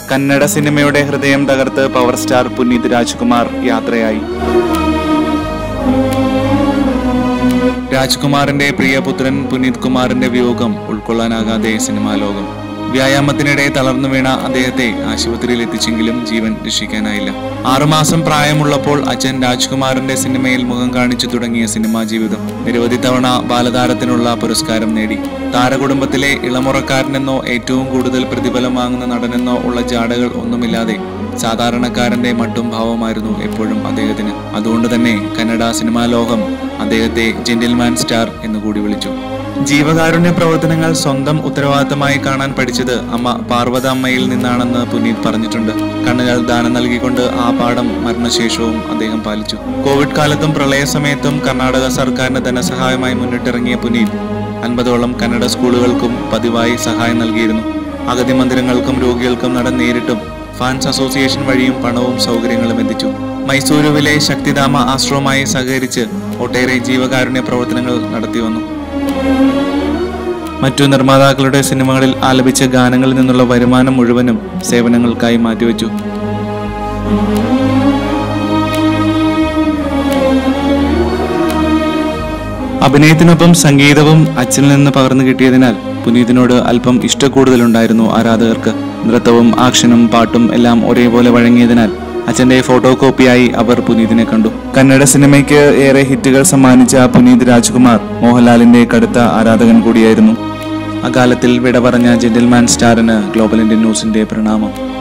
കന്നഡ സിനിമയുടെ ഹൃദയം തകർത്ത് പവർ സ്റ്റാർ പുനീത് രാജ്കുമാർ യാത്രയായി രാജ്കുമാറിന്റെ പ്രിയപുത്രൻ പുനീത് കുമാറിന്റെ വിയോഗം ഉൾക്കൊള്ളാനാകാതെ സിനിമാ ലോകം വ്യായാമത്തിനിടെ തളർന്നു വീണ അദ്ദേഹത്തെ ആശുപത്രിയിൽ എത്തിച്ചെങ്കിലും ജീവൻ രക്ഷിക്കാനായില്ല ആറുമാസം പ്രായമുള്ളപ്പോൾ അച്ഛൻ രാജ്കുമാറിന്റെ സിനിമയിൽ മുഖം കാണിച്ചു തുടങ്ങിയ സിനിമാ ജീവിതം നിരവധി തവണ ബാലതാരത്തിനുള്ള പുരസ്കാരം നേടി താരകുടുംബത്തിലെ ഇളമുറക്കാരനെന്നോ ഏറ്റവും കൂടുതൽ പ്രതിഫലം വാങ്ങുന്ന നടനെന്നോ ഉള്ള ജാടകൾ ഒന്നുമില്ലാതെ സാധാരണക്കാരന്റെ മട്ടും ഭാവമായിരുന്നു എപ്പോഴും അദ്ദേഹത്തിന് അതുകൊണ്ട് തന്നെ കന്നഡ സിനിമാ ലോകം അദ്ദേഹത്തെ ജെന്റിൽമാൻ സ്റ്റാർ എന്ന് കൂടി വിളിച്ചു ജീവകാരുണ്യ പ്രവർത്തനങ്ങൾ സ്വന്തം ഉത്തരവാദിത്തമായി കാണാൻ പഠിച്ചത് അമ്മ പാർവത അമ്മയിൽ നിന്നാണെന്ന് പുനീത് പറഞ്ഞിട്ടുണ്ട് കണ്ണുകൾ ദാനം നൽകിക്കൊണ്ട് ആ പാഠം മരണശേഷവും അദ്ദേഹം പാലിച്ചു കോവിഡ് കാലത്തും പ്രളയ സമയത്തും കർണാടക സർക്കാരിന് ധനസഹായമായി മുന്നിട്ടിറങ്ങിയ പുനീത് അൻപതോളം കന്നഡ സ്കൂളുകൾക്കും പതിവായി സഹായം നൽകിയിരുന്നു അഗതി മന്ദിരങ്ങൾക്കും രോഗികൾക്കും നടൻ നേരിട്ടും ഫാൻസ് അസോസിയേഷൻ വഴിയും പണവും സൗകര്യങ്ങളും എത്തിച്ചു മൈസൂരുവിലെ ശക്തിധാമ ആശ്രമവുമായി സഹകരിച്ച് ഒട്ടേറെ ജീവകാരുണ്യ പ്രവർത്തനങ്ങൾ നടത്തി വന്നു മറ്റു നിർമ്മാതാക്കളുടെ സിനിമകളിൽ ആലപിച്ച ഗാനങ്ങളിൽ നിന്നുള്ള വരുമാനം മുഴുവനും സേവനങ്ങൾക്കായി മാറ്റിവെച്ചു അഭിനയത്തിനൊപ്പം സംഗീതവും അച്ഛനിൽ നിന്ന് പകർന്നു കിട്ടിയതിനാൽ പുനീതിനോട് അല്പം ഇഷ്ടക്കൂടുതലുണ്ടായിരുന്നു ആരാധകർക്ക് നൃത്തവും ആക്ഷനും പാട്ടും എല്ലാം ഒരേപോലെ വഴങ്ങിയതിനാൽ അച്ഛന്റെ ഫോട്ടോ കോപ്പിയായി അവർ പുനീതിനെ കണ്ടു കന്നഡ സിനിമയ്ക്ക് ഏറെ ഹിറ്റുകൾ സമ്മാനിച്ച പുനീത് രാജ്കുമാർ മോഹൻലാലിന്റെ കടുത്ത ആരാധകൻ കൂടിയായിരുന്നു അകാലത്തിൽ വിട പറഞ്ഞ ജെന്റിൽമാൻ സ്റ്റാറിന് ഗ്ലോബൽ ഇന്ത്യൻ ന്യൂസിന്റെ പ്രണാമം